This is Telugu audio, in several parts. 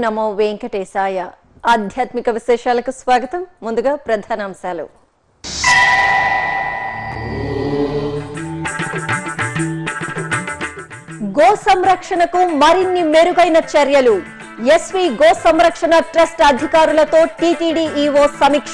నమో వెంకటేశాయ ఆధ్యాత్మిక విశేషాలకు స్వాగతం ముందుగా ప్రధానాంశాలు గో సంరక్షణకు మరిన్ని మెరుగైన చర్యలు ఎస్వి గో సంరక్షణ ట్రస్ట్ అధికారులతో టీటీడీ ఈవో సమీక్ష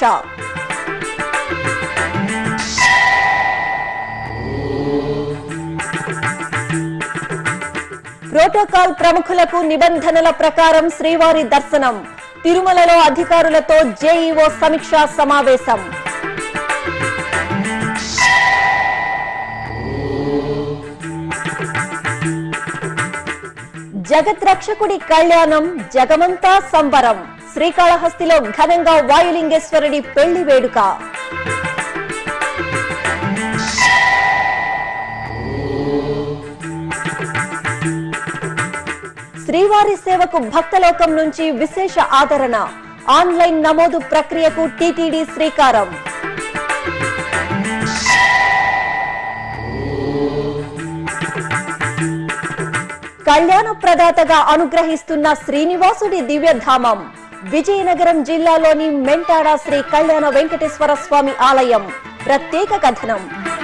ప్రోటోకాల్ ప్రముఖులకు నిబంధనల ప్రకారం శ్రీవారి దర్శనం తిరుమలలో అధికారులతో జేఈఓ సమీక్షా సమావేశం జగత్ రక్షకుడి కళ్యాణం జగమంతా సంబరం శ్రీకాళహస్తిలో ఘనంగా వాయులింగేశ్వరుడి పెళ్లి వేడుక శ్రీవారి సేవకు భక్తలోకం నుంచి విశేష ఆదరణ ఆన్లైన్ నమోదు ప్రక్రియకు టీటీడీ శ్రీకారం కళ్యాణ ప్రదాతగా అనుగ్రహిస్తున్న శ్రీనివాసుడి దివ్యధామం విజయనగరం జిల్లాలోని మెంటాడ శ్రీ కళ్యాణ వెంకటేశ్వర స్వామి ఆలయం ప్రత్యేక కథనం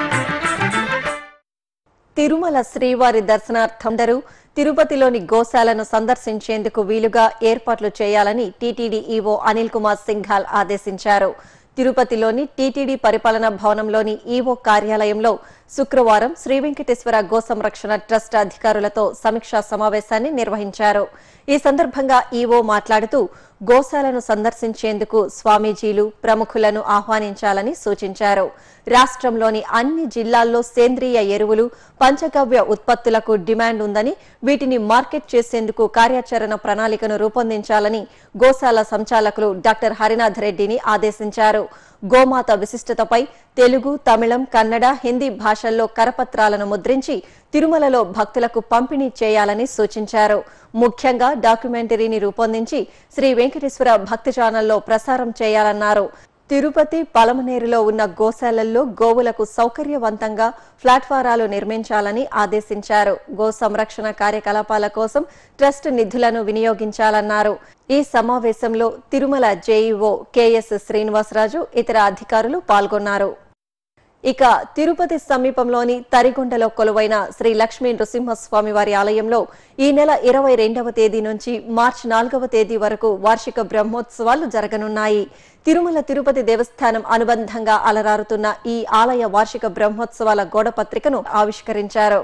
తిరుమల శ్రీవారి దర్శనార్థం అందరూ తిరుపతిలోని గోశాలను సందర్శించేందుకు వీలుగా ఏర్పాట్లు చేయాలని టీటీడీ ఈవో అనిల్ కుమార్ సింఘాల్ ఆదేశించారు తిరుపతిలోని టీటీడీ పరిపాలనా భవనంలోని ఈవో కార్యాలయంలో శుక్రవారం శ్రీ వెంకటేశ్వర గో సంరక్షణ ట్రస్ట్ అధికారులతో సమీక్షా సమావేశాన్ని నిర్వహించారు ఈ సందర్భంగా ఈవో మాట్లాడుతూ గోశాలను సందర్శించేందుకు స్వామీజీలు ప్రముఖులను ఆహ్వానించాలని సూచించారు రాష్ట్రంలోని అన్ని జిల్లాల్లో సేంద్రియ ఎరువులు పంచగవ్య ఉత్పత్తులకు డిమాండ్ ఉందని వీటిని మార్కెట్ చేసేందుకు కార్యాచరణ ప్రణాళికను రూపొందించాలని గోశాల సంచాలకులు డాక్టర్ హరినాథ్ రెడ్డిని ఆదేశించారు గోమాత విశిష్టతపై తెలుగు తమిళం కన్నడ హిందీ భాషల్లో కరపత్రాలను ముద్రించి తిరుమలలో భక్తులకు పంపిణీ చేయాలని సూచించారు ముఖ్యంగా డాక్యుమెంటరీని రూపొందించి శ్రీ వెంకటేశ్వర భక్తి ఛానల్లో ప్రసారం చేయాలన్నారు తిరుపతి పలమనేరులో ఉన్న గోశాలల్లో గోవులకు సౌకర్యవంతంగా ప్లాట్ఫారాలు నిర్మించాలని ఆదేశించారు గో సంరక్షణ కార్యకలాపాల కోసం ట్రస్ట్ నిధులను వినియోగించాలన్నారు ఈ సమావేశంలో తిరుమల జేఈఓ కెఎస్ శ్రీనివాసరాజు ఇతర అధికారులు పాల్గొన్నారు ఇక తిరుపతి సమీపంలోని తరిగొండలో కొలువైన శ్రీ లక్ష్మీ నృసింహస్వామి వారి ఆలయంలో ఈ నెల ఇరవై రెండవ తేదీ నుంచి మార్చి నాలుగవ తేదీ వరకు వార్షిక బ్రహ్మోత్సవాలు జరగనున్నాయి తిరుమల తిరుపతి దేవస్థానం అనుబంధంగా అలరారుతున్న ఈ ఆలయ వార్షిక బ్రహ్మోత్సవాల గోడపత్రికను ఆవిష్కరించారు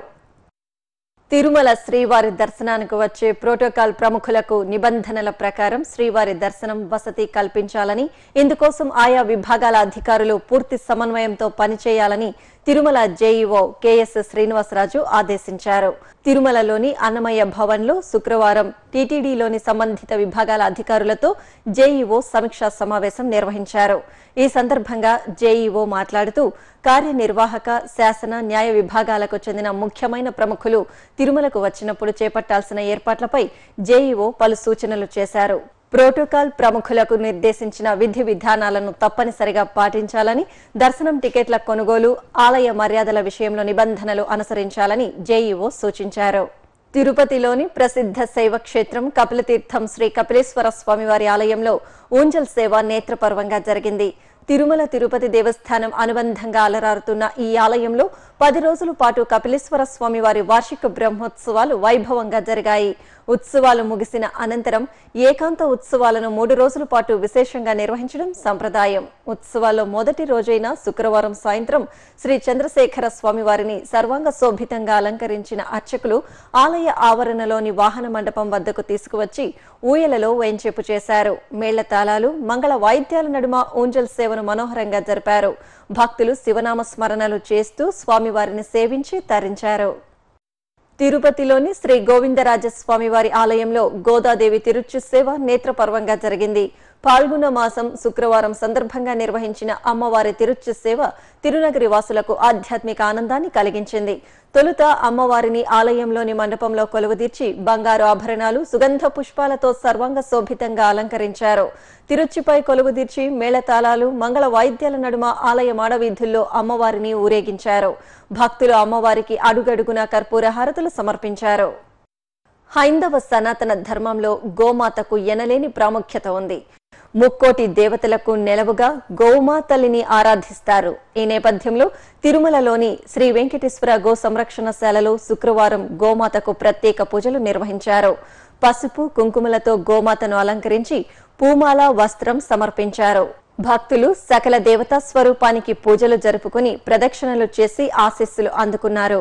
తిరుమల శ్రీవారి దర్శనానికి వచ్చే ప్రోటోకాల్ ప్రముఖులకు నిబంధనల ప్రకారం శ్రీవారి దర్శనం వసతి కల్పించాలని ఇందుకోసం ఆయా విభాగాల అధికారులు పూర్తి సమన్వయంతో పనిచేయాలని తిరుమల జేఈఓ కెఎస్ శ్రీనివాసరాజు ఆదేశించారు తిరుమలలోని అన్నమయ్య భవన్లో శుక్రవారం టీటీడీలోని సంబంధిత విభాగాల అధికారులతో జేఈఓ సమీక్షా సమావేశం నిర్వహించారు ఈ సందర్భంగా జేఈఓ మాట్లాడుతూ కార్యనిర్వాహక శాసన న్యాయ విభాగాలకు చెందిన ముఖ్యమైన ప్రముఖులు తిరుమలకు వచ్చినప్పుడు చేపట్టాల్సిన ఏర్పాట్లపై జేఈఓ పలు సూచనలు చేశారు ప్రోటోకాల్ ప్రముఖులకు నిర్దేశించిన విధి విధానాలను తప్పనిసరిగా పాటించాలని దర్శనం టికెట్ల కొనుగోలు ఆలయ మర్యాదల విషయంలో నిబంధనలు అనుసరించాలని జేఈఓ సూచించారు తిరుపతిలోని ప్రసిద్ధ శైవ క్షేత్రం కపిలతీర్థం శ్రీ కపిలేశ్వర స్వామివారి ఆలయంలో ఊంజల్ సేవ నేత్రపర్వంగా జరిగింది తిరుమల తిరుపతి దేవస్థానం అనుబంధంగా అలరారుతున్న ఈ ఆలయంలో పది రోజుల పాటు కపిలేశ్వర స్వామి వారి వార్షిక బ్రహ్మోత్సవాలు వైభవంగా జరిగాయి ఉత్సవాలు ముగిసిన అనంతరం ఏకాంత ఉత్సవాలను మూడు రోజుల పాటు విశేషంగా నిర్వహించడం సంప్రదాయం ఉత్సవాల్లో మొదటి రోజైన శుక్రవారం సాయంత్రం శ్రీ చంద్రశేఖర స్వామి వారిని సర్వాంగ శోభితంగా అలంకరించిన అర్చకులు ఆలయ ఆవరణలోని వాహన మండపం వద్దకు తీసుకువచ్చి ఊయలలో వేంచేపు చేశారు మేళ్ల తాళాలు మంగళ వాయిద్యాల నడుమ ఊంజల్ సేవను మనోహరంగా జరిపారు భక్తులు శివనామ స్మరణలు చేస్తూ స్వామివారిని సేవించి తరించారు తిరుపతిలోని శ్రీ గోవిందరాజస్వామి వారి ఆలయంలో గోదాదేవి తిరుచు సేవ నేత్రపర్వంగా జరిగింది పాల్గొన్న మాసం శుక్రవారం సందర్భంగా నిర్వహించిన అమ్మవారి తిరుచు సేవ తిరునగరి వాసులకు ఆధ్యాత్మిక ఆనందాన్ని కలిగించింది తొలుత అమ్మవారిని ఆలయంలోని మండపంలో కొలువుదీర్చి బంగారు ఆభరణాలు సుగంధ పుష్పాలతో సర్వాంగ శోభితంగా అలంకరించారు తిరుచిపై కొలువుదీర్చి మేళతాళాలు మంగళ వాయిద్యాల నడుమ ఆలయ మాడవీధుల్లో అమ్మవారిని ఊరేగించారు భక్తులు అమ్మవారికి అడుగడుగున కర్పూర హారతులు సమర్పించారు హైందవ సనాతన ధర్మంలో గోమాతకు ఎనలేని ప్రాముఖ్యత ఉంది ముక్కోటి దేవతలకు నెలవుగా గోమాతల్లిని ఆరాధిస్తారు ఈ నేపథ్యంలో తిరుమలలోని శ్రీ వెంకటేశ్వర గో సంరక్షణశాలలో శుక్రవారం గోమాతకు ప్రత్యేక పూజలు నిర్వహించారు పసుపు కుంకుమలతో గోమాతను అలంకరించి పూమాల వస్త్రం సమర్పించారు భక్తులు సకల దేవతా స్వరూపానికి పూజలు జరుపుకుని ప్రదక్షిణలు చేసి ఆశీస్సులు అందుకున్నారు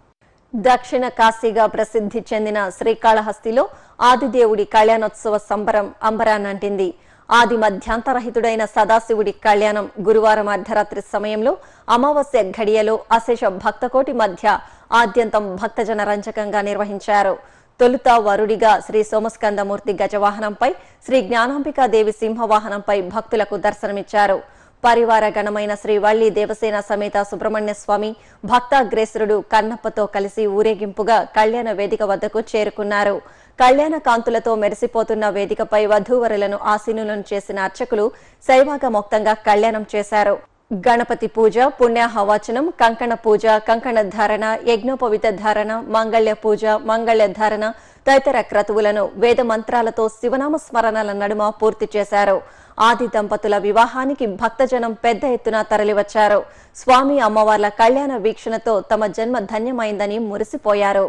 దక్షిణ కాశీగా ప్రసిద్ధి చెందిన శ్రీకాళహస్తిలో ఆదిదేవుడి కళ్యాణోత్సవ సంబరం అంబరానంటింది ఆది మధ్యాంతరహితుడైన సదాశివుడి కళ్యాణం గురువారం అర్ధరాత్రి సమయంలో అమావాస్య ఘడియలో అశేష భక్తకోటి మధ్య ఆద్యంతం భక్తజన రంజకంగా నిర్వహించారు తొలుత వరుడిగా శ్రీ సోమస్కందమూర్తి గజవాహనంపై శ్రీ జ్ఞానాంబికాదేవి సింహవాహనంపై భక్తులకు దర్శనమిచ్చారు పరివార గణమైన శ్రీ వల్లి దేవసేన సమేత సుబ్రహ్మణ్య స్వామి భక్తాగ్రేసరుడు కన్నప్పతో కలిసి ఊరేగింపుగా కళ్యాణ వేదిక వద్దకు చేరుకున్నారు కళ్యాణ కాంతులతో మెరిసిపోతున్న వేదికపై వధూవరులను ఆసీనులను చేసిన అర్చకులు శైవాగ మొక్తంగా కళ్యాణం చేశారు గణపతి పూజ పుణ్యాహవాచనం కంకణ పూజ కంకణ ధారణ యజ్ఞోపవిత ధారణ మంగళ్య పూజ మంగళ్య ధారణ తదితర క్రతువులను వేద మంత్రాలతో శివనామ స్మరణల నడుమ పూర్తి చేశారు ఆది దంపతుల వివాహానికి భక్తజనం పెద్ద ఎత్తున తరలివచ్చారు స్వామి అమ్మవార్ల కళ్యాణ వీక్షణతో తమ జన్మ ధన్యమైందని మురిసిపోయారు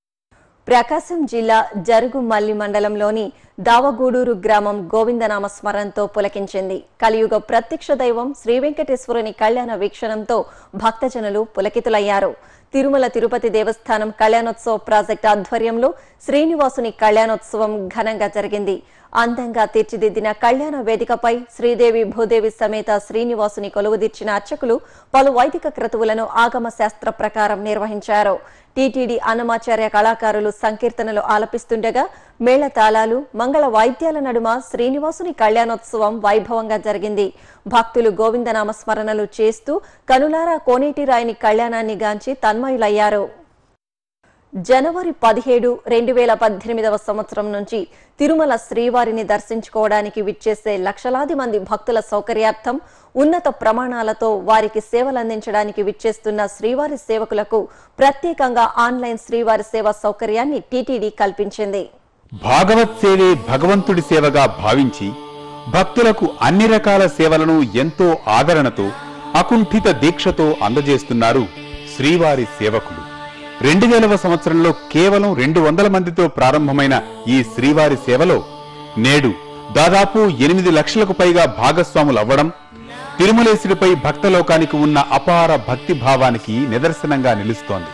ప్రకాశం జిల్లా జరుగుమల్లి మండలంలోని దావగూడూరు గ్రామం గోవిందనామ స్మరణతో పులకించింది కలియుగ ప్రత్యక్ష దైవం శ్రీ వెంకటేశ్వరుని కళ్యాణ వీక్షణంతో భక్తజనులు పులకితులయ్యారు తిరుమల తిరుపతి దేవస్థానం కళ్యాణోత్సవ ప్రాజెక్టు ఆధ్వర్యంలో శ్రీనివాసుని కళ్యాణోత్సవం ఘనంగా జరిగింది అందంగా తీర్చిదిద్దిన కళ్యాణ వేదికపై శ్రీదేవి భూదేవి సమేత శ్రీనివాసుని కొలువుదీర్చిన అర్చకులు పలు వైదిక క్రతువులను ఆగమ శాస్త్ర ప్రకారం నిర్వహించారు టీటీడీ అన్నమాచార్య కళాకారులు సంకీర్తనలు ఆలపిస్తుండగా మేళతాళాలు మంగళ వాయిద్యాల నడుమ శ్రీనివాసుని కళ్యాణోత్సవం వైభవంగా జరిగింది భక్తులు గోవిందనామ స్మరణలు చేస్తూ కనులారా కోనేటి రాయని కళ్యాణాన్ని గాంచి తన్మయులయ్యారు జనవరి పదిహేడు రెండు వేల పద్దెనిమిదవ సంవత్సరం నుంచి తిరుమల శ్రీవారిని దర్శించుకోవడానికి విచ్చేసే లక్షలాది మంది భక్తుల సౌకర్యార్థం ఉన్నత ప్రమాణాలతో వారికి సేవలందించడానికి విచ్చేస్తున్న శ్రీవారి సేవకులకు ప్రత్యేకంగా ఆన్లైన్ శ్రీవారి సేవ సౌకర్యాన్ని టీటీడీ కల్పించింది భాగవత్ సేవే భగవంతుడి సేవగా భావించి భక్తులకు అన్ని రకాల సేవలను ఎంతో ఆదరణతో అకుంఠిత దీక్షతో అందజేస్తున్నారు శ్రీవారి సేవకులు రెండు వేలవ సంవత్సరంలో కేవలం రెండు వందల మందితో ప్రారంభమైన ఈ శ్రీవారి సేవలో నేడు దాదాపు ఎనిమిది లక్షలకు పైగా భాగస్వాములు అవ్వడం తిరుమలేశుడిపై భక్తలోకానికి ఉన్న అపార భక్తి భావానికి నిదర్శనంగా నిలుస్తోంది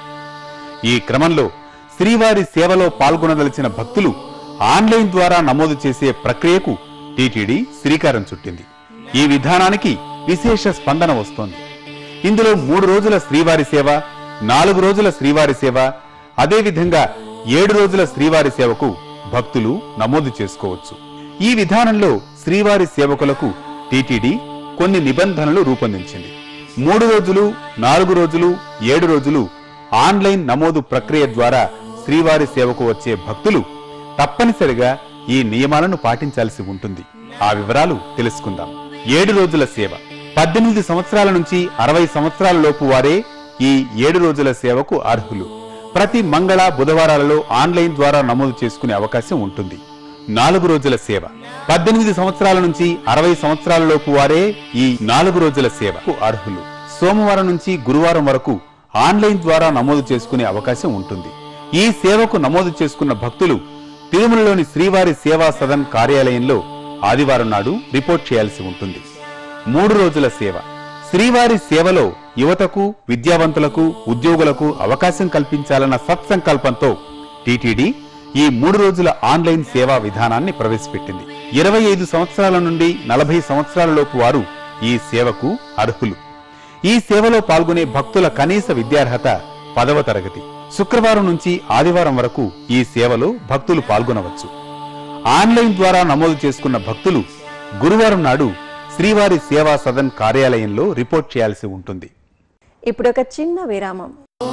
ఈ క్రమంలో శ్రీవారి సేవలో పాల్గొనదలిచిన భక్తులు ఆన్లైన్ ద్వారా నమోదు చేసే ప్రక్రియకు టీటీడీ శ్రీకారం చుట్టింది ఈ విధానానికి విశేష స్పందన వస్తోంది ఇందులో మూడు రోజుల శ్రీవారి సేవ నాలుగు రోజుల శ్రీవారి సేవ అదేవిధంగా ఏడు రోజుల శ్రీవారి సేవకు భక్తులు నమోదు చేసుకోవచ్చు ఈ విధానంలో శ్రీవారి సేవకులకు టీటీడీ కొన్ని నిబంధనలు రూపొందించింది మూడు రోజులు నాలుగు రోజులు ఏడు రోజులు ఆన్లైన్ నమోదు ప్రక్రియ ద్వారా శ్రీవారి సేవకు వచ్చే భక్తులు తప్పనిసరిగా ఈ నియమాలను పాటించాల్సి ఉంటుంది ఆ వివరాలు తెలుసుకుందాం ఏడు రోజుల సేవ పద్దెనిమిది సంవత్సరాల నుంచి అరవై సంవత్సరాల లోపు వారే ఈ ఏడు రోజుల సేవకు అర్హులు ప్రతి మంగళ బుధవారాలలో ఆన్లైన్ ద్వారా నమోదు చేసుకునే అవకాశం ఉంటుంది నాలుగు రోజుల సేవ పద్దెనిమిది సంవత్సరాల నుంచి అరవై సంవత్సరాల లోపు వారే ఈ నాలుగు రోజుల సేవకు అర్హులు సోమవారం నుంచి గురువారం వరకు ఆన్లైన్ ద్వారా నమోదు చేసుకునే అవకాశం ఉంటుంది ఈ సేవకు నమోదు చేసుకున్న భక్తులు తిరుమలలోని శ్రీవారి సేవా సదన్ కార్యాలయంలో ఆదివారం నాడు రిపోర్ట్ చేయాల్సి ఉంటుంది మూడు రోజుల సేవ శ్రీవారి సేవలో యువతకు విద్యావంతులకు ఉద్యోగులకు అవకాశం కల్పించాలన్న సత్సంకల్పంతో టీటీడీ ఈ మూడు రోజుల ఆన్లైన్ సేవా విధానాన్ని ప్రవేశపెట్టింది ఇరవై ఐదు సంవత్సరాల నుండి నలభై సంవత్సరాల లోపు వారు ఈ సేవకు అర్హులు ఈ సేవలో పాల్గొనే భక్తుల కనీస విద్యార్హత పదవ తరగతి శుక్రవారం నుంచి ఆదివారం వరకు ఈ సేవలో భక్తులు పాల్గొనవచ్చు ఆన్లైన్ ద్వారా నమోదు చేసుకున్న భక్తులు గురువారం నాడు శ్రీవారి సేవా సదన్ కార్యాలయంలో రిపోర్ట్ చేయాల్సి ఉంటుంది ఇప్పుడు ఒక చిన్న విరామం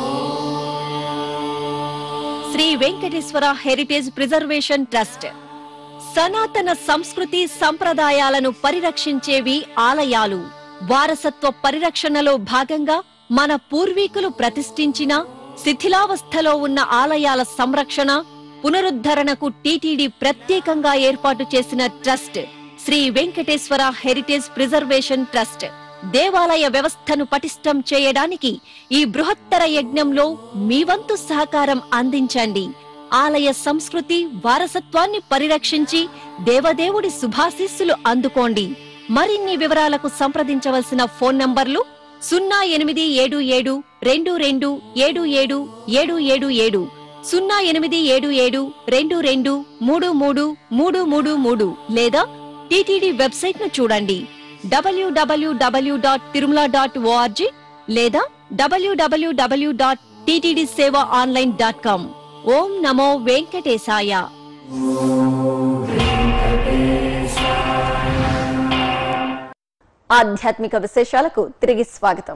Shri Venkateswara heritage preservation trust సనాతన సంస్కృతి సంప్రదాయాలను పరిరక్షించేవి ఆలయాలు వారసత్వ పరిరక్షణలో భాగంగా మన పూర్వీకులు ప్రతిష్ఠించిన శిథిలావస్థలో ఉన్న ఆలయాల సంరక్షణ పునరుద్ధరణకు టీటీడీ ప్రత్యేకంగా ఏర్పాటు చేసిన trust Shri Venkateswara heritage preservation trust దేవాలయ వ్యవస్థను పటిష్టం చేయడానికి ఈ బృహత్తర యజ్ఞంలో మీ వంతు సహకారం అందించండి ఆలయ సంస్కృతి వారసత్వాన్ని పరిరక్షించి దేవదేవుడి శుభాశీస్సులు అందుకోండి మరిన్ని వివరాలకు సంప్రదించవలసిన ఫోన్ నంబర్లు సున్నా ఎనిమిది ఏడు ఏడు రెండు రెండు ఏడు ఏడు ఏడు ఏడు ఏడు సున్నా ఎనిమిది ఏడు ఏడు రెండు రెండు మూడు మూడు మూడు మూడు మూడు లేదా టిటిడి వెబ్సైట్ ను చూడండి W W W dot Tirumala dot O R G లేదా W W W dot TTD seva online dot com ఓం నమో వెంకటేశాయ ఆధ్యాత్మిక విశేషాలకు తిరిగి స్వాగతం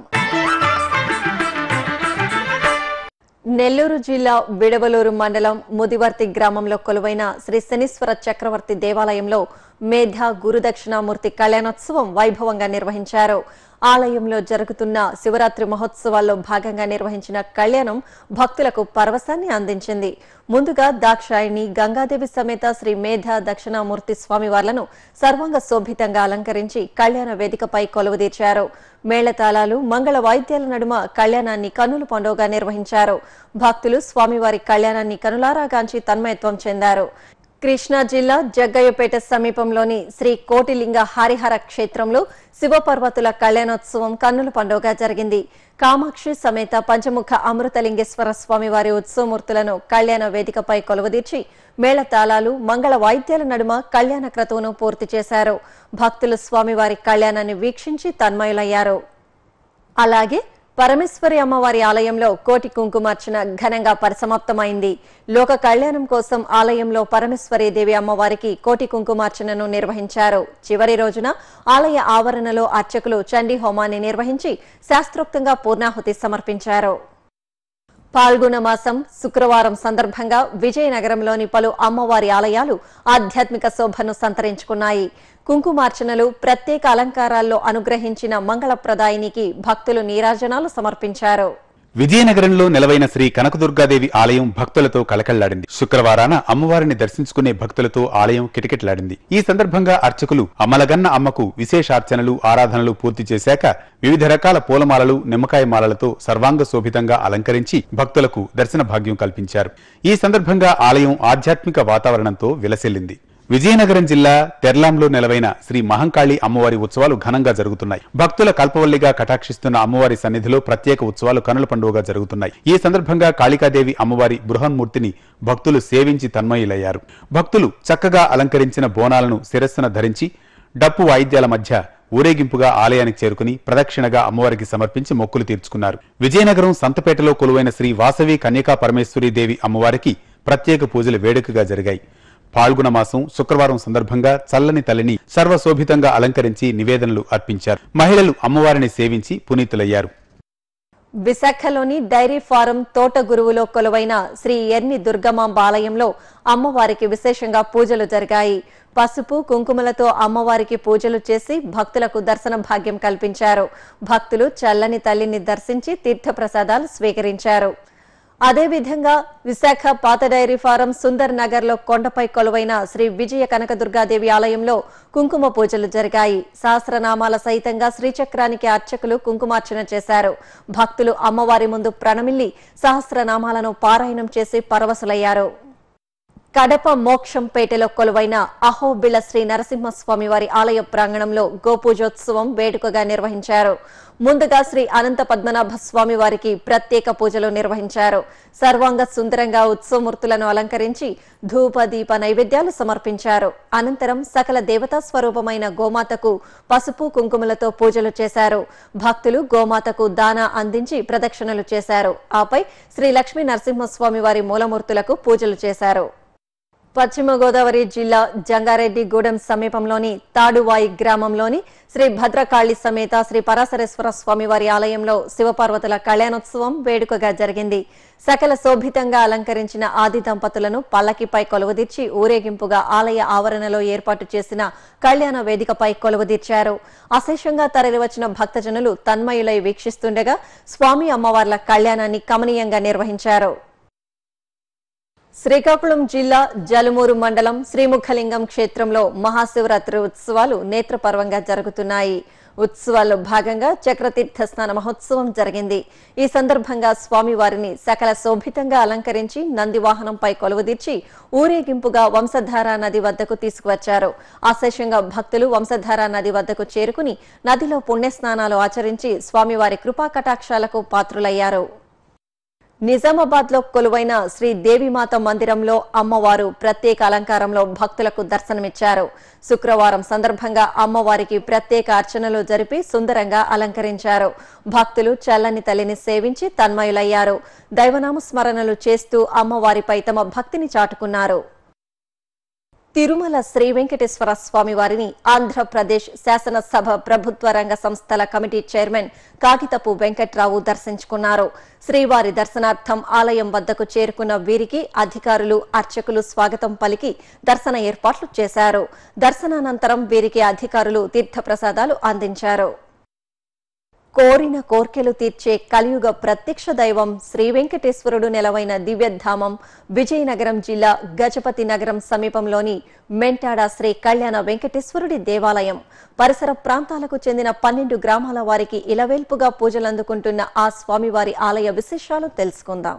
నెల్లూరు జిల్లా విడవలూరు మండలం ముదివర్తి గ్రామంలో కొలువైన శ్రీ శనీశ్వర చక్రవర్తి దేవాలయంలో మేధా గురుదక్షిణామూర్తి కళ్యాణోత్సవం వైభవంగా నిర్వహించారు ఆలయంలో జరుగుతున్న శివరాత్రి మహోత్సవాల్లో భాగంగా నిర్వహించిన కళ్యాణం భక్తులకు పరవశాన్ని అందించింది ముందుగా దాక్షాయిని గంగాదేవి సమేత శ్రీ మేధా దక్షిణామూర్తి స్వామివార్లను సర్వాంగ శోభితంగా అలంకరించి కళ్యాణ వేదికపై కొలువుదీర్చారు మేళతాళాలు మంగళ వాయిద్యాల నడుమ కళ్యాణాన్ని కన్నుల పండుగగా నిర్వహించారు భక్తులు స్వామివారి కళ్యాణాన్ని కనులారాగాంచి తన్మయత్వం చెందారు కృష్ణా జిల్లా జగ్గయ్యపేట సమీపంలోని శ్రీ కోటిలింగ హరిహర క్షేత్రంలో శివపర్వతుల కళ్యాణోత్సవం కన్నుల పండుగగా జరిగింది కామాక్షి సమేత పంచముఖ అమృతలింగేశ్వర స్వామివారి ఉత్సవమూర్తులను కళ్యాణ వేదికపై కొలువదీర్చి మేళతాళాలు మంగళ వాయిద్యాల నడుమ కళ్యాణ క్రతువును పూర్తి చేశారు భక్తులు స్వామివారి కళ్యాణాన్ని వీక్షించి తన్మయులయ్యారు అలాగే పరమేశ్వరి అమ్మవారి ఆలయంలో కోటి కుంకుమార్చన ఘనంగా పరిసమాప్తమైంది లోక కళ్యాణం కోసం ఆలయంలో పరమేశ్వరి దేవి అమ్మవారికి కోటి కుంకుమార్చనను నిర్వహించారు చివరి రోజున ఆలయ ఆవరణలో అర్చకులు చండీ హోమాన్ని నిర్వహించి శాస్త్రోక్తంగా పూర్ణాహుతి సమర్పించారు పాల్గొన మాసం శుక్రవారం సందర్భంగా విజయనగరంలోని పలు అమ్మవారి ఆలయాలు ఆధ్యాత్మిక శోభను సంతరించుకున్నాయి కుంకుమార్చనలు ప్రత్యేక అలంకారాల్లో అనుగ్రహించిన మంగళప్రదాయినికి భక్తులు నీరాజనాలు సమర్పించారు విజయనగరంలో నెలవైన శ్రీ కనకదుర్గాదేవి ఆలయం భక్తులతో కలకళ్లాడింది శుక్రవారాన అమ్మవారిని దర్శించుకునే భక్తులతో ఆలయం కిటకిటలాడింది ఈ సందర్భంగా అర్చకులు అమ్మలగన్న అమ్మకు విశేషార్చనలు ఆరాధనలు పూర్తి చేశాక వివిధ రకాల పూలమాలలు నిమ్మకాయ మాలలతో సర్వాంగ శోభితంగా అలంకరించి భక్తులకు దర్శన భాగ్యం కల్పించారు ఈ సందర్భంగా ఆలయం ఆధ్యాత్మిక వాతావరణంతో విలసిల్లింది విజయనగరం జిల్లా తెర్లాంలో నెలవైన శ్రీ మహంకాళి అమ్మవారి ఉత్సవాలు ఘనంగా జరుగుతున్నాయి భక్తుల కల్పవల్లిగా కటాక్షిస్తున్న అమ్మవారి సన్నిధిలో ప్రత్యేక ఉత్సవాలు కనుల పండుగగా జరుగుతున్నాయి ఈ సందర్భంగా కాళికాదేవి అమ్మవారి బృహన్మూర్తిని భక్తులు సేవించి తన్మయులయ్యారు భక్తులు చక్కగా అలంకరించిన బోనాలను శిరస్సున ధరించి డప్పు వాయిద్యాల మధ్య ఊరేగింపుగా ఆలయానికి చేరుకుని ప్రదక్షిణగా అమ్మవారికి సమర్పించి మొక్కులు తీర్చుకున్నారు విజయనగరం సంతపేటలో కొలువైన శ్రీ వాసవి కన్యకా పరమేశ్వరి దేవి అమ్మవారికి ప్రత్యేక పూజలు వేడుకగా జరిగాయి పాల్గొన మాసం శుక్రవారం సందర్భంగా చల్లని తల్లిని సర్వశోభితంగా అలంకరించి నివేదనలు అర్పించారు మహిళలు అమ్మవారిని సేవించి పునీతులయ్యారు విశాఖలోని డైరీ ఫారం తోట గురువులో కొలువైన శ్రీ ఎర్ని దుర్గమాంబ ఆలయంలో అమ్మవారికి విశేషంగా పూజలు జరిగాయి పసుపు కుంకుమలతో అమ్మవారికి పూజలు చేసి భక్తులకు దర్శన భాగ్యం కల్పించారు భక్తులు చల్లని తల్లిని దర్శించి తీర్థప్రసాదాలు స్వీకరించారు అదేవిధంగా విశాఖ పాత డైరీ ఫారం సుందర్ నగర్ లో కొండపై కొలువైన శ్రీ విజయ కనకదుర్గాదేవి ఆలయంలో కుంకుమ పూజలు జరిగాయి సహస్రనామాల సహితంగా శ్రీచక్రానికి అర్చకులు కుంకుమార్చన చేశారు భక్తులు అమ్మవారి ముందు ప్రణమిల్లి సహస్రనామాలను పారాయణం చేసి పరవశులయ్యారు కడప మోక్షంపేటలో కొలువైన అహోబిళ శ్రీ నరసింహస్వామి వారి ఆలయ ప్రాంగణంలో గోపూజోత్సవం వేడుకగా నిర్వహించారు ముందుగా శ్రీ అనంత పద్మనాభ స్వామి వారికి ప్రత్యేక పూజలు నిర్వహించారు సర్వాంగ సుందరంగా ఉత్సవమూర్తులను అలంకరించి ధూప దీప నైవేద్యాలు సమర్పించారు అనంతరం సకల దేవతా స్వరూపమైన గోమాతకు పసుపు కుంకుమలతో పూజలు చేశారు భక్తులు గోమాతకు దాన అందించి ప్రదక్షిణలు చేశారు ఆపై శ్రీ లక్ష్మీ నరసింహస్వామి వారి మూలమూర్తులకు పూజలు చేశారు పశ్చిమ గోదావరి జిల్లా జంగారెడ్డిగూడెం సమీపంలోని తాడువాయి గ్రామంలోని శ్రీ భద్రకాళి సమేత శ్రీ పరాశరేశ్వర స్వామి వారి ఆలయంలో శివపార్వతుల కళ్యాణోత్సవం వేడుకగా జరిగింది సకల శోభితంగా అలంకరించిన ఆది దంపతులను పల్లకిపై కొలువుదీర్చి ఊరేగింపుగా ఆలయ ఆవరణలో ఏర్పాటు చేసిన కళ్యాణ వేదికపై కొలువుదీర్చారు అశేషంగా తరలివచ్చిన భక్తజనులు తన్మయులై వీక్షిస్తుండగా స్వామి అమ్మవార్ల కళ్యాణాన్ని కమనీయంగా నిర్వహించారు శ్రీకాకుళం జిల్లా జలుమూరు మండలం శ్రీముఖలింగం క్షేత్రంలో మహాశివరాత్రి ఉత్సవాలు నేత్రపర్వంగా జరుగుతున్నాయి ఉత్సవాల్లో భాగంగా చక్రతీర్థ స్నాన మహోత్సవం జరిగింది ఈ సందర్భంగా స్వామివారిని సకల శోభితంగా అలంకరించి నంది వాహనంపై కొలువుదీర్చి ఊరేగింపుగా వంశధార నది వద్దకు తీసుకువచ్చారు ఆశేషంగా భక్తులు వంశధార నది వద్దకు చేరుకుని నదిలో పుణ్యస్నానాలు ఆచరించి స్వామివారి కృపా కటాక్షాలకు పాత్రులయ్యారు నిజామాబాద్ లో కొలువైన శ్రీ దేవిమాత మందిరంలో అమ్మవారు ప్రత్యేక అలంకారంలో భక్తులకు దర్శనమిచ్చారు శుక్రవారం సందర్భంగా అమ్మవారికి ప్రత్యేక అర్చనలు జరిపి సుందరంగా అలంకరించారు భక్తులు చల్లని తల్లిని సేవించి తన్మయులయ్యారు దైవనామ స్మరణలు చేస్తూ అమ్మవారిపై తమ భక్తిని చాటుకున్నారు తిరుమల శ్రీ వెంకటేశ్వర స్వామి వారిని ఆంధ్రప్రదేశ్ శాసనసభ ప్రభుత్వ రంగ సంస్థల కమిటీ చైర్మన్ కాగితపు వెంకట్రావు దర్శించుకున్నారు శ్రీవారి దర్శనార్థం ఆలయం వద్దకు చేరుకున్న వీరికి అధికారులు అర్చకులు స్వాగతం పలికి దర్శన ఏర్పాట్లు చేశారు దర్శనానంతరం వీరికి అధికారులు తీర్థప్రసాదాలు అందించారు కోరిన కోర్కెలు తీర్చే కలియుగ ప్రత్యక్ష దైవం శ్రీ వెంకటేశ్వరుడు నెలవైన దివ్యధామం విజయనగరం జిల్లా గజపతి నగరం సమీపంలోని మెంటాడ శ్రీ కళ్యాణ వెంకటేశ్వరుడి దేవాలయం పరిసర ప్రాంతాలకు చెందిన పన్నెండు గ్రామాల వారికి ఇలవేల్పుగా పూజలందుకుంటున్న ఆ స్వామివారి ఆలయ విశేషాలు తెలుసుకుందాం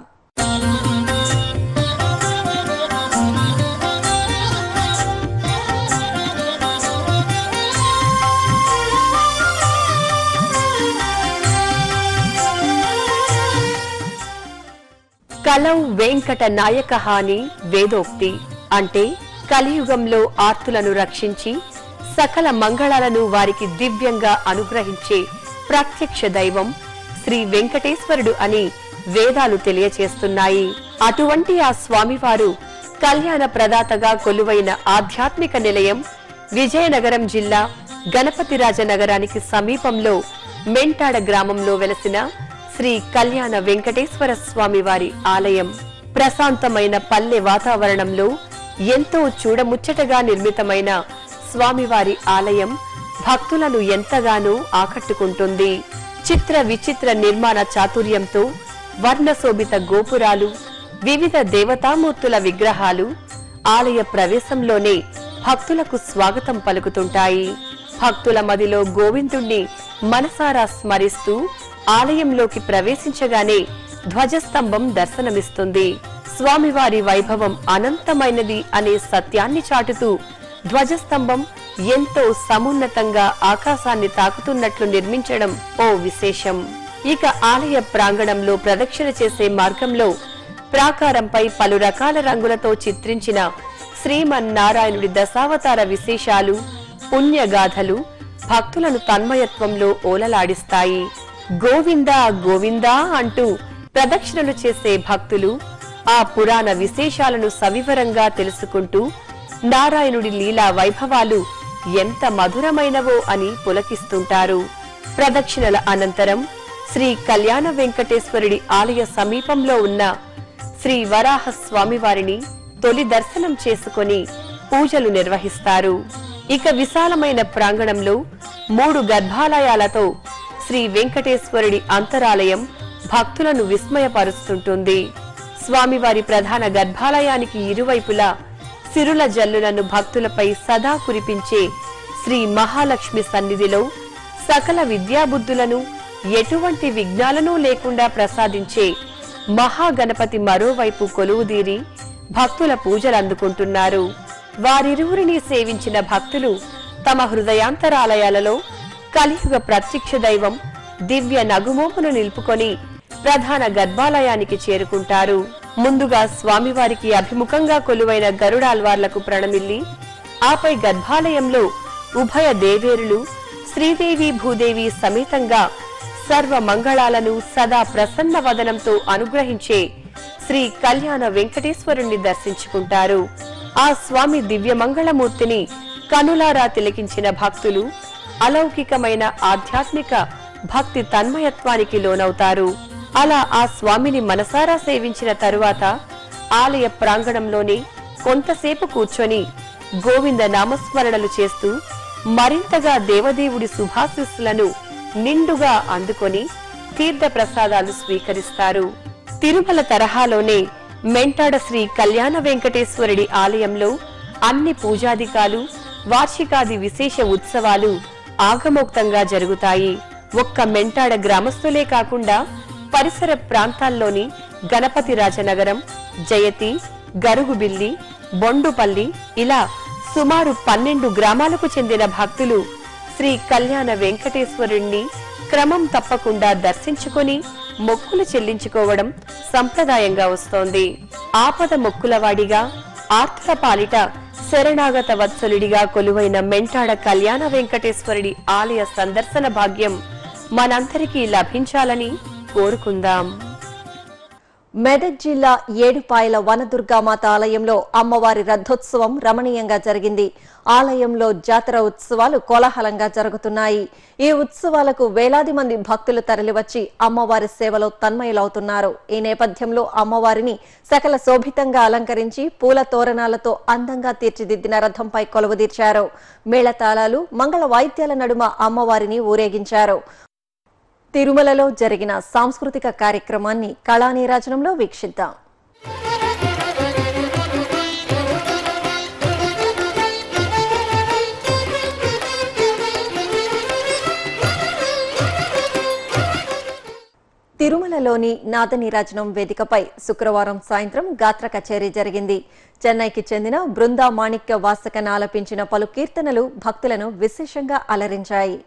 కలౌ వెంకట నాయకహాని వేదోక్తి అంటే కలియుగంలో ఆర్తులను రక్షించి సకల మంగళాలను వారికి దివ్యంగా అనుగ్రహించే ప్రత్యక్ష దైవం శ్రీ వెంకటేశ్వరుడు అని వేదాలు తెలియచేస్తున్నాయి అటువంటి ఆ స్వామివారు కళ్యాణ ప్రదాతగా కొలువైన ఆధ్యాత్మిక నిలయం విజయనగరం జిల్లా గణపతిరాజ నగరానికి సమీపంలో మెంటాడ గ్రామంలో వెలసిన శ్రీ కళ్యాణ వెంకటేశ్వర స్వామి వారి ఆలయం ప్రశాంతమైన పల్లె వాతావరణంలో ఎంతో చూడముచ్చటగా నిర్మితమైన స్వామివారి ఆలయం భక్తులను ఎంతగానో ఆకట్టుకుంటుంది చిత్ర విచిత్ర నిర్మాణ చాతుర్యంతో వర్ణశోభిత గోపురాలు వివిధ దేవతామూర్తుల విగ్రహాలు ఆలయ ప్రవేశంలోనే భక్తులకు స్వాగతం పలుకుతుంటాయి భక్తుల మదిలో గోవిందుణ్ణి మనసారా స్మరిస్తూ ఆలయంలోకి ప్రవేశించగానే ధ్వజస్తంభం దర్శనమిస్తుంది స్వామివారి వైభవం అనంతమైనది అనే సత్యాన్ని చాటుతూ ధ్వజస్తంభం ఎంతో సమున్నతంగా ఆకాశాన్ని తాకుతున్నట్లు నిర్మించడం ఓ విశేషం ఇక ఆలయ ప్రాంగణంలో ప్రదక్షిణ చేసే మార్గంలో ప్రాకారంపై పలు రకాల రంగులతో చిత్రించిన శ్రీమన్నారాయణుడి దశావతార విశేషాలు పుణ్యగాథలు భక్తులను తన్మయత్వంలో ఓలలాడిస్తాయి గోవిందా గోవిందా అంటూ ప్రదక్షిణలు చేసే భక్తులు ఆ పురాణ విశేషాలను సవివరంగా తెలుసుకుంటూ నారాయణుడి లీలా వైభవాలు ఎంత మధురమైనవో అని పులకిస్తుంటారు ప్రదక్షిణల అనంతరం శ్రీ కళ్యాణ వెంకటేశ్వరుడి ఆలయ సమీపంలో ఉన్న శ్రీ వరాహ స్వామివారిని తొలి దర్శనం చేసుకొని పూజలు నిర్వహిస్తారు ఇక విశాలమైన ప్రాంగణంలో మూడు గర్భాలయాలతో శ్రీ వెంకటేశ్వరుడి అంతరాలయం భక్తులను విస్మయపరుస్తుంటుంది స్వామివారి ప్రధాన గర్భాలయానికి ఇరువైపులా సిరుల జల్లులను భక్తులపై సదా కురిపించే శ్రీ మహాలక్ష్మి సన్నిధిలో సకల విద్యాబుద్ధులను ఎటువంటి విఘ్నాలను లేకుండా ప్రసాదించే మహాగణపతి మరోవైపు కొలువుదీరి భక్తుల పూజలు అందుకుంటున్నారు వారిరువురిని సేవించిన భక్తులు తమ హృదయాంతరాలయాలలో కలియుగ ప్రత్యక్ష దైవం దివ్య నగుమోమును నిలుపుకొని ప్రధాన గర్భాలయానికి చేరుకుంటారు ముందుగా స్వామివారికి అభిముఖంగా కొలువైన గరుడాల్వార్లకు ప్రణమిల్లి ఆపై గర్భాలయంలో ఉభయ దేవేరులు శ్రీదేవి భూదేవి సమేతంగా సర్వ మంగళాలను సదా ప్రసన్న వదనంతో అనుగ్రహించే శ్రీ కళ్యాణ వెంకటేశ్వరుణ్ణి దర్శించుకుంటారు ఆ స్వామి దివ్య మంగళమూర్తిని కనులారా తిలకించిన భక్తులు అలౌకికమైన ఆధ్యాత్మిక భక్తి తన్మయత్వానికి లోనవుతారు అలా ఆ స్వామిని మనసారా సేవించిన తరువాత ఆలయ ప్రాంగణంలోనే కొంతసేపు కూర్చొని గోవింద నామస్మరణలు చేస్తూ మరింతగా దేవదేవుడి శుభాశిస్సులను నిండుగా అందుకొని తీర్థ ప్రసాదాలు స్వీకరిస్తారు తిరుమల తరహాలోనే మెంటాడ శ్రీ కళ్యాణ వెంకటేశ్వరుడి ఆలయంలో అన్ని పూజాధికాలు వార్షికాది విశేష ఉత్సవాలు ఆగమోక్తంగా జరుగుతాయి ఒక్క మెంటాడ గ్రామస్తులే కాకుండా పరిసర ప్రాంతాల్లోని గణపతి రాజనగరం జయతి గరుగుబిల్లి బొండుపల్లి ఇలా సుమారు పన్నెండు గ్రామాలకు చెందిన భక్తులు శ్రీ కళ్యాణ వెంకటేశ్వరుణ్ణి క్రమం తప్పకుండా దర్శించుకొని మొక్కులు చెల్లించుకోవడం సంప్రదాయంగా వస్తోంది ఆపద మొక్కులవాడిగా ఆర్తుల పాలిట శరణాగత వత్సలుడిగా కొలువైన మెంటాడ కళ్యాణ వెంకటేశ్వరుడి ఆలయ సందర్శన భాగ్యం మనందరికీ లభించాలని కోరుకుందాం మెదక్ జిల్లా ఏడుపాయల వనదుర్గామాత ఆలయంలో అమ్మవారి రథోత్సవం రమణీయంగా జరిగింది ఆలయంలో జాతర ఉత్సవాలు కోలాహలంగా జరుగుతున్నాయి ఈ ఉత్సవాలకు వేలాది మంది భక్తులు తరలివచ్చి అమ్మవారి సేవలో తన్మయులవుతున్నారు ఈ నేపథ్యంలో అమ్మవారిని సకల శోభితంగా అలంకరించి పూల తోరణాలతో అందంగా తీర్చిదిద్దిన రథంపై కొలువుదీర్చారు మేళతాళాలు మంగళ వాయిద్యాల నడుమ అమ్మవారిని ఊరేగించారు తిరుమలలో జరిగిన సాంస్కృతిక కార్యక్రమాన్ని కళానీరాజనంలో వీక్షిద్దాం తిరుమలలోని నాదనీరాజనం వేదికపై శుక్రవారం సాయంత్రం గాత్ర కచేరీ జరిగింది చెన్నైకి చెందిన బృందా మాణిక్య వాసకన్ ఆలపించిన పలు కీర్తనలు భక్తులను విశేషంగా అలరించాయి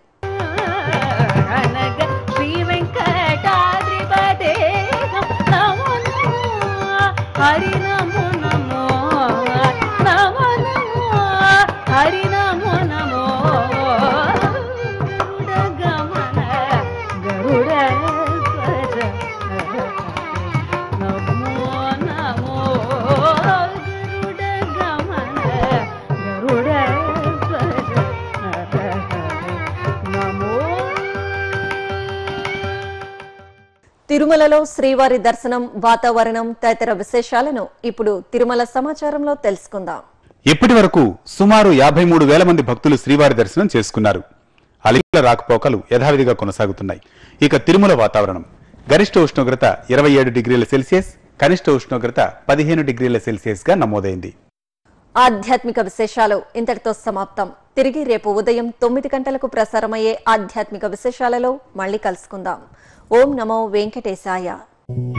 అనగ శ్రీ వెంకటాద్రిపదే నమో నమో హరి నమో నమో నమో నమో హరి నమో నమో గరుడ గమన గరుడ ధ్వజ నమో నమో గరుడ గమన గరుడ ధ్వజ నమో తిరుమలలో శ్రీవారి దర్శనం వాతావరణం తదితర విశేషాలను ఇప్పుడు తిరుమల సమాచారంలో తెలుసుకుందాం ఇప్పటి వరకు సుమారు యాభై మూడు వేల మంది భక్తులు శ్రీవారి దర్శనం చేసుకున్నారు అలిపిల రాకపోకలు యథావిధిగా కొనసాగుతున్నాయి ఇక తిరుమల వాతావరణం గరిష్ట ఉష్ణోగ్రత ఇరవై ఏడు డిగ్రీల సెల్సియస్ కనిష్ట ఉష్ణోగ్రత పదిహేను డిగ్రీల సెల్సియస్ గా నమోదైంది ఆధ్యాత్మిక విశేషాలు ఇంతటితో సమాప్తం తిరిగి రేపు ఉదయం తొమ్మిది గంటలకు ప్రసారమయ్యే ఆధ్యాత్మిక విశేషాలలో మళ్ళీ కలుసుకుందాం ఓం నమో వెంకటేశాయ